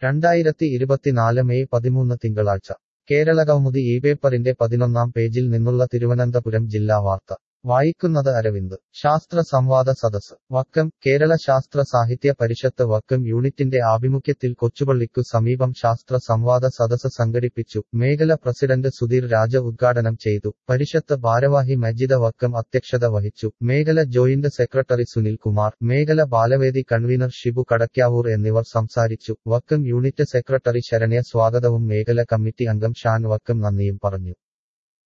രണ്ടായിരത്തി ഇരുപത്തിനാല് മെയ് പതിമൂന്ന് തിങ്കളാഴ്ച കേരളകൗമുദി ഈ പേപ്പറിന്റെ പതിനൊന്നാം പേജിൽ നിന്നുള്ള തിരുവനന്തപുരം ജില്ലാ വാർത്ത വായിക്കുന്നത് അരവിന്ദ് ശാസ്ത്ര സംവാദ സദസ് വക്കം കേരള ശാസ്ത്ര സാഹിത്യ പരിഷത്ത് വക്കം യൂണിറ്റിന്റെ ആഭിമുഖ്യത്തിൽ കൊച്ചുപള്ളിക്കു സമീപം ശാസ്ത്ര സംവാദ സദസ് സംഘടിപ്പിച്ചു മേഖല പ്രസിഡന്റ് സുധീർ രാജ ഉദ്ഘാടനം ചെയ്തു പരിഷത്ത് ഭാരവാഹി മജിദ വക്കം അധ്യക്ഷത വഹിച്ചു മേഖല ജോയിന്റ് സെക്രട്ടറി സുനിൽ കുമാർ മേഖല ബാലവേദി കൺവീനർ ഷിബു കടക്കാവൂർ എന്നിവർ സംസാരിച്ചു വക്കം യൂണിറ്റ് സെക്രട്ടറി ശരണ്യ സ്വാഗതവും മേഖല കമ്മിറ്റി അംഗം ഷാൻ വക്കം നന്ദിയും പറഞ്ഞു